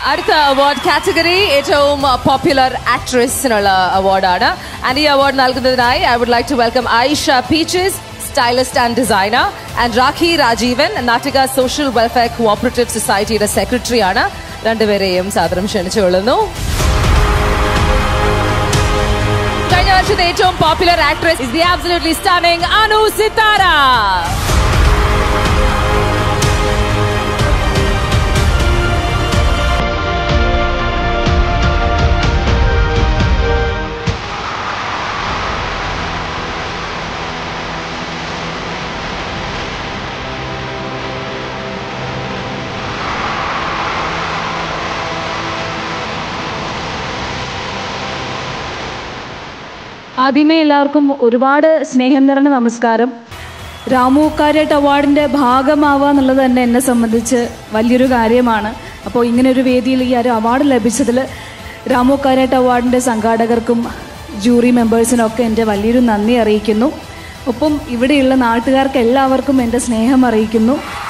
അടുത്ത award category ഏറ്റവും popular ആക്ട്രസിനുള്ള അവാർഡാണ് ആൻഡ് ഈ അവാർഡ് നൽകുന്നതിനായി I would like to welcome Aisha Peaches stylist and designer and Rakhi Rajeevan Nattika social welfare cooperative സൊസൈറ്റിയുടെ സെക്രട്ടറിയാണ് രണ്ടുപേരെയും സാദരം ക്ഷണിച്ചുകൊള്ളുന്നു കഴിഞ്ഞ വർഷത്തെ ഏറ്റവും popular actress is the absolutely stunning Anu Sithara ആദ്യമേ എല്ലാവർക്കും ഒരുപാട് സ്നേഹം നിറഞ്ഞ നമസ്കാരം രാമു കാര്യട്ട് അവാർഡിൻ്റെ ഭാഗമാവുക എന്നുള്ളത് തന്നെ എന്നെ സംബന്ധിച്ച് വലിയൊരു കാര്യമാണ് അപ്പോൾ ഇങ്ങനെ ഒരു വേദിയിൽ ഈ ഒരു അവാർഡ് ലഭിച്ചതിൽ രാമു കാര്യട്ട് അവാർഡിൻ്റെ സംഘാടകർക്കും ജൂറി മെമ്പേഴ്സിനൊക്കെ എൻ്റെ വലിയൊരു നന്ദി അറിയിക്കുന്നു ഒപ്പം ഇവിടെയുള്ള നാട്ടുകാർക്ക് എല്ലാവർക്കും എൻ്റെ സ്നേഹം അറിയിക്കുന്നു